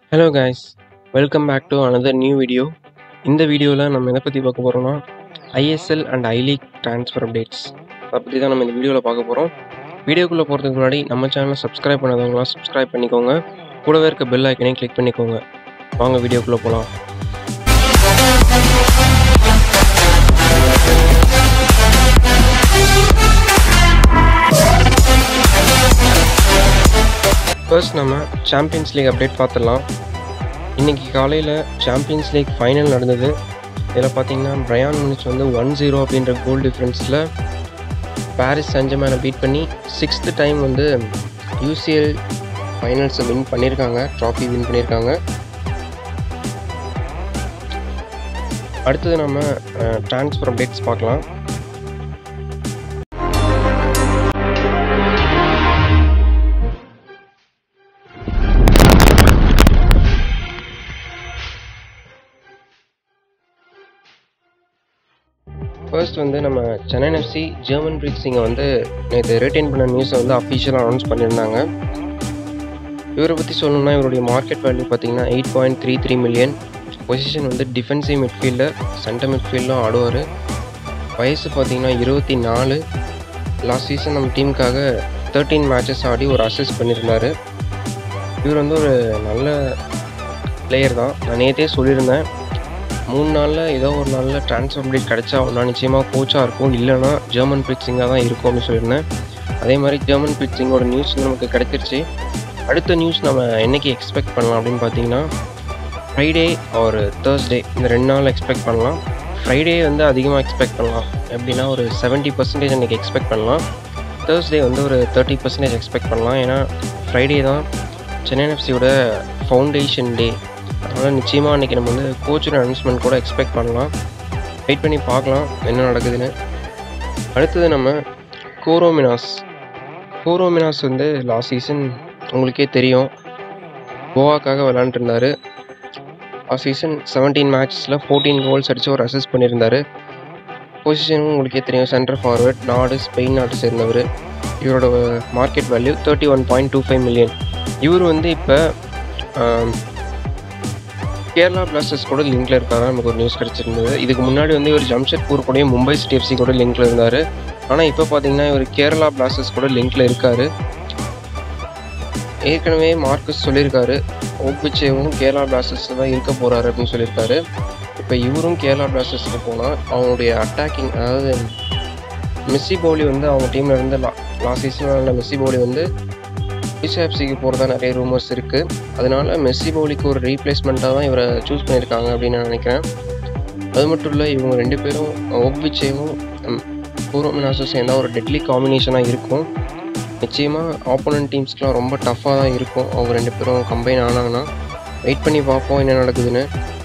hello guys welcome back to another new video இந்த வீடியோவில் நம்ம எதை பற்றி பார்க்க போகிறோம்னா ISL and I league transfer updates அதை பற்றி தான் நம்ம இந்த வீடியோவில் பார்க்க போகிறோம் வீடியோக்குள்ளே போகிறதுக்கு முன்னாடி நம்ம சேனலை சப்ஸ்கிரைப் பண்ணாதவங்களாம் சப்ஸ்கிரைப் பண்ணிக்கோங்க கூடவே இருக்க பெல் ஐக்கனையும் கிளிக் பண்ணிக்கோங்க வாங்க வீடியோக்குள்ளே போகலாம் ஃபர்ஸ்ட் நம்ம சாம்பியன்ஸ் லீக் அப்டேட் பார்த்துடலாம் இன்றைக்கி காலையில் சாம்பியன்ஸ் லீக் ஃபைனல் நடந்தது இதில் பார்த்தீங்கன்னா பிரயான் மினிட்ஸ் வந்து ஒன் ஜீரோ அப்படின்ற கோல் டிஃப்ரென்ஸில் பாரிஸ் சஞ்சமேனை பீட் பண்ணி சிக்ஸ்த்து டைம் வந்து யூசிஎல் ஃபைனல்ஸை வின் பண்ணியிருக்காங்க ட்ராஃபி வின் பண்ணியிருக்காங்க அடுத்தது நம்ம ட்ரான்ஸ்ஃபர் அப்டேட்ஸ் பார்க்கலாம் ஃபர்ஸ்ட் வந்து நம்ம சென்னை எஃப்சி ஜெர்மன் பிரீத் சிங்கை வந்து நேற்று ரிட்டைன் பண்ண நியூஸை வந்து அஃபிஷியலாக அனௌன்ஸ் பண்ணியிருந்தாங்க இவரை பற்றி சொல்லணும்னா இவருடைய மார்க்கெட் வேல்யூ பார்த்தீங்கன்னா eight point three three million position வந்து டிஃபென்சிவ் மிட்ஃபீல்டர் சென்டர் மிட்ஃபீல்டும் ஆடுவார் வயசு பார்த்தீங்கன்னா இருபத்தி நாலு லாஸ்ட் சீசன் நம்ம டீமுக்காக தேர்ட்டீன் மேட்சஸ் ஆடி ஒரு அசிஸ்ட் பண்ணியிருந்தார் இவர் வந்து ஒரு நல்ல பிளேயர் தான் நான் நேற்றே சொல்லியிருந்தேன் மூணு நாளில் ஏதோ ஒரு நாளில் ட்ரான்ஸ்ஃபர் அப்டேட் கிடச்சா ஒன்றா நிச்சயமாக கோச்சாக இருக்கும் இல்லைனா ஜெர்மன் பிட்சிங்காக தான் இருக்கும் அப்படின்னு சொல்லியிருந்தேன் அதே மாதிரி ஜெர்மன் பிட்சிங்கோட நியூஸ் நமக்கு கிடைச்சிருச்சு அடுத்த நியூஸ் நம்ம என்றைக்கு எக்ஸ்பெக்ட் பண்ணலாம் அப்படின்னு பார்த்தீங்கன்னா ஃப்ரைடே ஒரு தேர்ஸ்டே இந்த ரெண்டு நாள் எக்ஸ்பெக்ட் பண்ணலாம் ஃப்ரைடே வந்து அதிகமாக எக்ஸ்பெக்ட் பண்ணலாம் எப்படின்னா ஒரு செவன்ட்டி பர்சன்டேஜ் அன்றைக்கி எக்ஸ்பெக்ட் பண்ணலாம் தேர்ஸ்டே வந்து ஒரு தேர்ட்டி பர்சன்டேஜ் எக்ஸ்பெக்ட் பண்ணலாம் ஏன்னா ஃப்ரைடே தான் சென்னை எஃப்சியோட ஃபவுண்டேஷன் டே அதனால் நிச்சயமாக அன்றைக்கி நம்ம வந்து கோச்சோட அனௌன்ஸ்மெண்ட் கூட எக்ஸ்பெக்ட் பண்ணலாம் வெயிட் பண்ணி பார்க்கலாம் என்ன நடக்குதுன்னு அடுத்தது நம்ம கோரோமினாஸ் கோரோமினாஸ் வந்து லாஸ்ட் சீசன் உங்களுக்கே தெரியும் கோவாக்காக விளாண்டுருந்தார் லாஸ்ட் சீசன் செவன்டீன் மேட்சஸில் ஃபோர்டீன் கோல்ஸ் அடித்து ஒரு அசிஸ்ட் பண்ணியிருந்தார் பொசிஷனும் உங்களுக்கே தெரியும் சென்டர் ஃபார்வர்ட் நாடு ஸ்பெயின் நாட்டை சேர்ந்தவர் இவரோட market value thirty one point two five million இவர் வந்து இப்போ கேரளா பிளாஸ்டர்ஸ் கூட லிங்க்ல இருக்காரு நமக்கு ஒரு நியூஸ் கிடைச்சிருந்தது இதுக்கு முன்னாடி வந்து இவர் ஜம்ஷெட்பூர் கூடயும் மும்பை சிட்டி எஃப்சி கூட லிங்க்ல இருந்தார் ஆனால் இப்போ பார்த்தீங்கன்னா இவர் கேரளா பிளாஸ்டர்ஸ் கூட லிங்க்ல இருக்காரு ஏற்கனவே மார்க்கஸ் சொல்லியிருக்காரு ஓபிச்சேவும் கேரளா பிளாஸ்டர்ஸ் தான் இருக்க போறாரு அப்படின்னு சொல்லியிருக்காரு இப்போ இவரும் கேரளா பிளாஸ்டர்ஸ்க்கு போனால் அவங்களுடைய அட்டாக்கிங் அதாவது மெஸ்ஸி போலி வந்து அவங்க டீம்ல இருந்து லாஸ்ட் சீசனில் மெஸ்ஸி போலி வந்து பிசிஎஃப்சிக்கு போகிறதா நிறைய ரூமர்ஸ் இருக்குது அதனால மெஸ்ஸி பவுலிக்கு ஒரு ரீப்ளேஸ்மெண்ட்டாக தான் இவரை சூஸ் பண்ணியிருக்காங்க அப்படின்னு நான் நினைக்கிறேன் அது மட்டும் இல்லை இவங்க ரெண்டு பேரும் ஒப்பிச்சேவும் பூர்வமினாசும் சேர்ந்தா ஒரு டெட்லி காம்பினேஷனாக இருக்கும் நிச்சயமாக ஆப்போனன்ட் டீம்ஸ்க்குலாம் ரொம்ப டஃப்பாக தான் இருக்கும் அவங்க ரெண்டு பேரும் கம்பைன் ஆனாங்கன்னா வெயிட் பண்ணி பார்ப்போம் என்ன நடக்குதுன்னு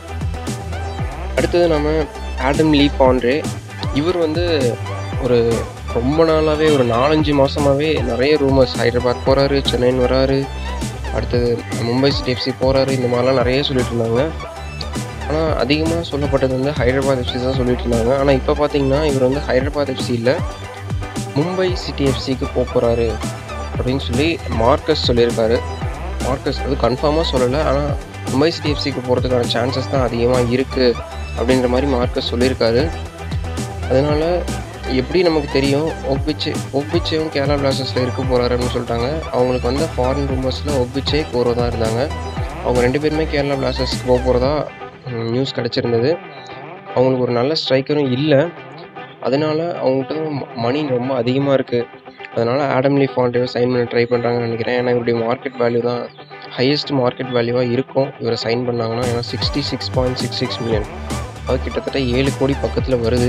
அடுத்தது நம்ம ஆடம் லீ பாண்ட்ரே இவர் வந்து ஒரு ரொம்ப நாளாகவே ஒரு நாலஞ்சு மாதமாகவே நிறைய ரூமர்ஸ் ஹைதராபாத் போகிறாரு சென்னைன்னு வராரு அடுத்தது மும்பை சிட்டி எஃப்சி போகிறாரு இந்த மாதிரிலாம் நிறைய சொல்லிட்டு இருந்தாங்க ஆனால் அதிகமாக சொல்லப்பட்டது வந்து ஹைதராபாத் எஃப்சி தான் சொல்லிட்டு இருந்தாங்க ஆனால் இப்போ பார்த்தீங்கன்னா இவர் வந்து ஹைதராபாத் எஃப்சி இல்லை மும்பை சிட்டி எஃப்சிக்கு போக போகிறாரு அப்படின்னு சொல்லி மார்க்கஸ் சொல்லியிருக்காரு மார்க்கஸ் அது கன்ஃபார்மாக சொல்லலை ஆனால் மும்பை சிட்டி எஃப்சிக்கு போகிறதுக்கான சான்சஸ் தான் அதிகமாக இருக்குது அப்படின்ற மாதிரி மார்க்கஸ் சொல்லியிருக்காரு அதனால் எப்படி நமக்கு தெரியும் ஒப்பிச்சே ஒப்பிச்சேவும் கேரளா பிளாஸ்டர்ஸில் இருக்க போகிறாரு அப்படின்னு சொல்லிட்டாங்க அவங்களுக்கு வந்து ஃபாரின் ரூமர்ஸில் ஒப்பிச்சே கோரோ தான் இருந்தாங்க அவங்க ரெண்டு பேருமே கேரளா பிளாஸ்டர்ஸ்க்கு போக போகிறதா நியூஸ் கிடச்சிருந்தது அவங்களுக்கு ஒரு நல்ல ஸ்ட்ரைக்கரும் இல்லை அதனால அவங்ககிட்ட மணி ரொம்ப அதிகமாக இருக்குது அதனால் ஆடம்லி ஃபாண்டேவை சைன் பண்ண ட்ரை பண்ணுறாங்கன்னு நினைக்கிறேன் ஏன்னா இவருடைய மார்க்கெட் வேல்யூ தான் ஹையஸ்ட் மார்க்கெட் வேல்யூவாக இருக்கும் இவரை சைன் பண்ணாங்கன்னா ஏன்னா sixty six point six six million அது கிட்டத்தட்ட ஏழு கோடி பக்கத்தில் வருது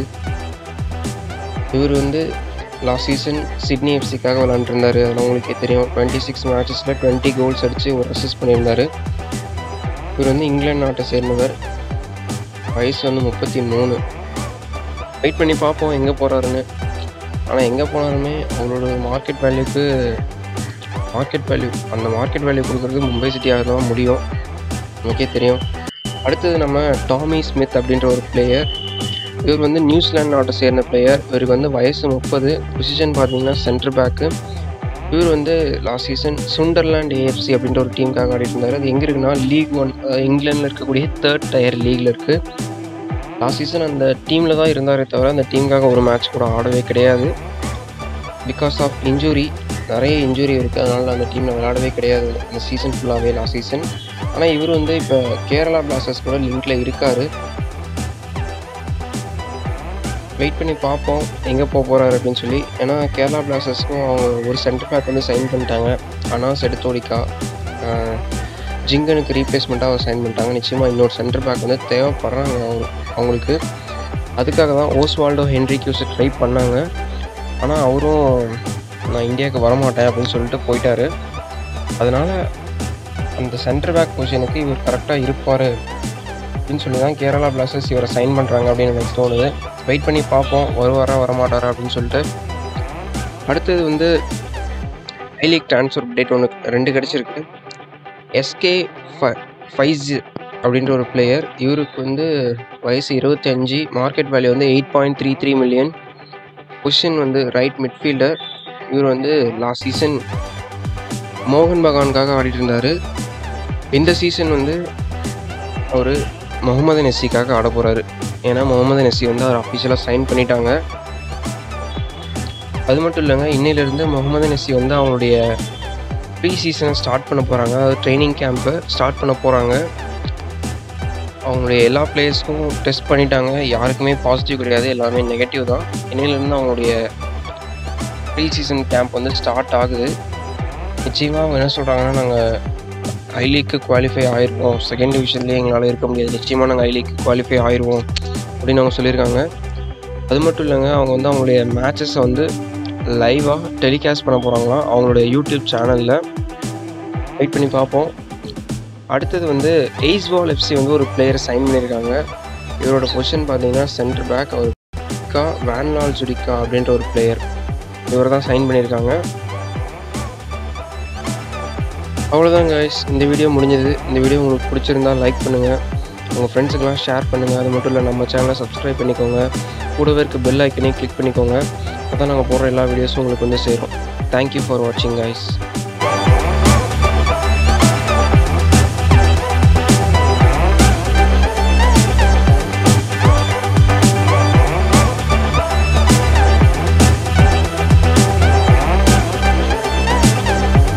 இவர் வந்து லாஸ்ட் சீசன் சிட்னி எஃப்சிக்காக விளாண்டுருந்தார் அதெல்லாம் உங்களுக்கே தெரியும் டுவெண்ட்டி சிக்ஸ் மேட்சஸில் டுவெண்ட்டி கோல்ஸ் அடித்து ஒரு அசிஸ்ட் பண்ணியிருந்தார் இவர் வந்து இங்கிலாந்து நாட்டை சேர்ந்தவர் வயசு வந்து முப்பத்தி மூணு வெயிட் பண்ணி பார்ப்போம் எங்கே போகிறாருன்னு ஆனால் எங்கே போனாலுமே அவரோட மார்க்கெட் வேல்யூக்கு மார்க்கெட் வேல்யூ அந்த மார்க்கெட் வேல்யூ கொடுக்குறது மும்பை சிட்டியாக தான் முடியும் நமக்கே தெரியும் அடுத்தது நம்ம டாமி ஸ்மித் அப்படின்ற ஒரு பிளேயர் இவர் வந்து நியூசிலாந்து நாட்டை சேர்ந்த பிளேயர் இவருக்கு வந்து வயசு முப்பது பொசிஷன் பார்த்தீங்கன்னா சென்டர் பேக்கு இவர் வந்து லாஸ்ட் சீசன் சுண்டர்லேண்ட் ஏஎஃப்சி அப்படின்ற ஒரு டீமுக்காக ஆடிட்டு இருந்தார் அது எங்கே இருக்குன்னா லீக் ஒன் இங்கிலாண்டில் இருக்கக்கூடிய தேர்ட் டயர் லீகில் இருக்குது லாஸ்ட் சீசன் அந்த டீமில் தான் இருந்தாரே தவிர அந்த டீமுக்காக ஒரு மேட்ச் கூட ஆடவே கிடையாது பிகாஸ் ஆஃப் இன்ஜுரி நிறைய இன்ஜுரி இருக்குது அதனால் அந்த டீமில் விளையாடவே கிடையாது இந்த சீசன் ஃபுல்லாகவே லாஸ்ட் சீசன் ஆனால் இவர் வந்து இப்போ கேரளா பிளாஸ்டர்ஸ் கூட லிங்க்கில் இருக்கார் வெயிட் பண்ணி பார்ப்போம் எங்கே போக போகிறாரு அப்படின்னு சொல்லி ஏன்னா கேரளா பிளாஸ்டர்ஸ்க்கும் அவங்க ஒரு சென்டர் பேக் வந்து சைன் பண்ணிட்டாங்க அனாஸ் எடுத்தோடிக்கா ஜிங்கனுக்கு ரீப்ளேஸ்மெண்ட்டாக அவர் சைன் பண்ணிட்டாங்க நிச்சயமாக இன்னொரு சென்டர் பேக் வந்து தேவைப்படுறாங்க அவங்க அவங்களுக்கு அதுக்காக தான் ஓஸ்வால்டோ ஹென்ரி கியூஸை ட்ரை பண்ணாங்க ஆனால் அவரும் நான் இந்தியாவுக்கு வரமாட்டேன் அப்படின்னு சொல்லிட்டு போயிட்டாரு அதனால் அந்த சென்டர் பேக் பொசிஷனுக்கு இவர் கரெக்டாக இருப்பார் அப்படின்னு சொல்லி தான் கேரளா பிளாஸ்டர்ஸ் இவரை சைன் பண்ணுறாங்க அப்படின்னு எனக்கு தோணுது வெயிட் பண்ணி பார்ப்போம் வருவாரா வரமாட்டாரா அப்படின்னு சொல்லிட்டு அடுத்தது வந்து ஐ லீக் ட்ரான்ஸ்ஃபர் அப்டேட் ஒன்று ரெண்டு கிடச்சிருக்கு எஸ்கே ஃபைஸ் அப்படின்ற ஒரு பிளேயர் இவருக்கு வந்து வயசு இருபத்தி அஞ்சு மார்க்கெட் வேல்யூ வந்து eight point three three million position வந்து ரைட் மிட்ஃபீல்டர் இவர் வந்து லாஸ்ட் சீசன் மோகன் பகானுக்காக ஆடிட்டு இருந்தார் இந்த சீசன் வந்து அவர் முகமது நெஸ்ஸிக்காக ஆட போகிறாரு ஏன்னா முகமது நெஸ்ஸி வந்து அவர் அஃபிஷியலாக சைன் பண்ணிட்டாங்க அது மட்டும் இல்லைங்க இன்னையிலேருந்து முகமது நெஸ்ஸி வந்து அவங்களுடைய ப்ரீ சீசனை ஸ்டார்ட் பண்ண போகிறாங்க அதாவது ட்ரைனிங் கேம்பை ஸ்டார்ட் பண்ண போகிறாங்க அவங்களுடைய எல்லா பிளேயர்ஸ்க்கும் டெஸ்ட் பண்ணிட்டாங்க யாருக்குமே பாசிட்டிவ் கிடையாது எல்லாமே நெகட்டிவ் தான் இன்னையிலேருந்து அவங்களுடைய ப்ரீ சீசன் கேம்ப் வந்து ஸ்டார்ட் ஆகுது நிச்சயமாக அவங்க என்ன சொல்கிறாங்கன்னா நாங்கள் ஐ லீக்கு குவாலிஃபை ஆயிருக்கோம் செகண்ட் டிவிஷன்லேயே எங்களால் இருக்க முடியாது நிச்சயமாக நாங்கள் ஐ லீக் குவாலிஃபை ஆயிடுவோம் அப்படின்னு அவங்க சொல்லியிருக்காங்க அது மட்டும் இல்லைங்க அவங்க வந்து அவங்களுடைய மேட்சஸை வந்து லைவாக டெலிகாஸ்ட் பண்ண போகிறாங்களாம் அவங்களுடைய யூடியூப் சேனலில் வெயிட் பண்ணி பார்ப்போம் அடுத்தது வந்து எய்ஸ்வால் எஃப்சி வந்து ஒரு பிளேயரை சைன் பண்ணியிருக்காங்க இவரோட பொசிஷன் பார்த்தீங்கன்னா சென்டர் பேக் அவர் கா வேன்லால் ஜுடிக்கா அப்படின்ற ஒரு பிளேயர் இவர் தான் சைன் பண்ணியிருக்காங்க அவ்வளோதான் கைஸ் இந்த வீடியோ முடிஞ்சது இந்த வீடியோ உங்களுக்கு பிடிச்சிருந்தா லைக் பண்ணுங்கள் உங்கள் ஃப்ரெண்ட்ஸுக்கெல்லாம் ஷேர் பண்ணுங்கள் அது மட்டும் இல்லை நம்ம சேனலை சப்ஸ்கிரைப் பண்ணிக்கோங்க கூடவே இருக்க பெல் ஐக்கனையும் கிளிக் பண்ணிக்கோங்க அப்போ தான் நாங்கள் போடுற எல்லா வீடியோஸும் உங்களுக்கு வந்து சேரும் தேங்க்யூ ஃபார் வாட்சிங் கைஸ்